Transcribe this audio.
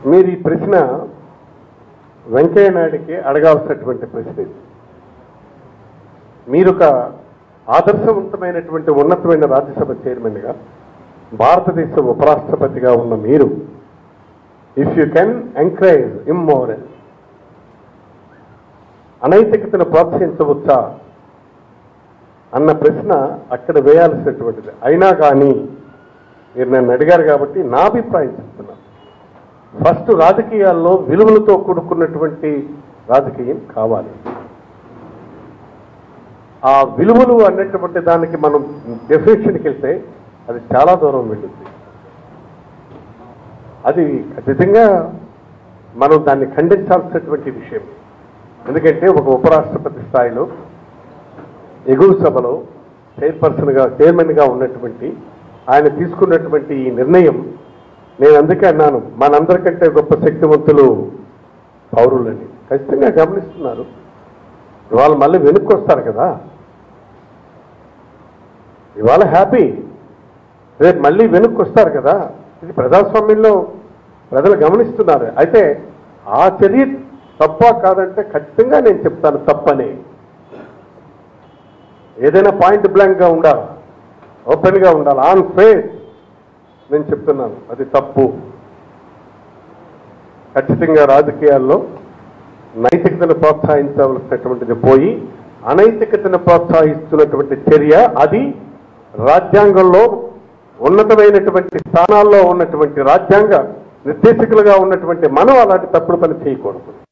మీరు ఈ ప్రశ్న వెంకయ్య నాయుడికి అడగాల్సినటువంటి ప్రశ్న ఇది మీరు ఒక ఆదర్శవంతమైనటువంటి ఉన్నతమైన రాజ్యసభ చైర్మన్గా భారతదేశ ఉపరాష్ట్రపతిగా ఉన్న మీరు if you can encourage immoral అనైతికతను ప్రోత్సహించవచ్చా అన్న ప్రశ్న అక్కడ వేయాల్సినటువంటిది అయినా కానీ మీరు నన్ను అడిగారు కాబట్టి నా అభిప్రాయం చెప్తున్నాను ఫస్ట్ రాజకీయాల్లో విలువలతో కూడుకున్నటువంటి రాజకీయం కావాలి ఆ విలువలు అన్నటువంటి దానికి మనం డెఫినేషన్కి వెళ్తే అది చాలా దూరం వెళ్ళుద్ది అది ఖచ్చితంగా మనం దాన్ని ఖండించాల్సినటువంటి విషయం ఎందుకంటే ఒక ఉపరాష్ట్రపతి స్థాయిలో ఎగువ సభలో చైర్పర్సన్గా చైర్మన్గా ఉన్నటువంటి ఆయన తీసుకున్నటువంటి ఈ నిర్ణయం నేను అందుకే అన్నాను మనందరికంటే గొప్ప శక్తివంతులు పౌరులని ఖచ్చితంగా గమనిస్తున్నారు ఇవాళ మళ్ళీ వెనక్కి వస్తారు కదా ఇవాళ హ్యాపీ రేపు మళ్ళీ వెనక్కి వస్తారు కదా ఇది ప్రజాస్వామ్యంలో ప్రజలు గమనిస్తున్నారు అయితే ఆ చర్య తప్ప కాదంటే ఖచ్చితంగా నేను చెప్తాను తప్పని ఏదైనా పాయింట్ బ్లాంక్గా ఉండాలి ఓపెన్గా ఉండాలి ఆన్ ఫేస్ నేను చెప్తున్నాను అది తప్పు ఖచ్చితంగా రాజకీయాల్లో నైతికతను ప్రోత్సహించవలసినటువంటిది పోయి అనైతికతను ప్రోత్సహిస్తున్నటువంటి చర్య అది రాజ్యాంగంలో ఉన్నతమైనటువంటి స్థానాల్లో ఉన్నటువంటి రాజ్యాంగ నిర్దేశకులుగా ఉన్నటువంటి మనం అలాంటి తప్పుడు పని చేయకూడదు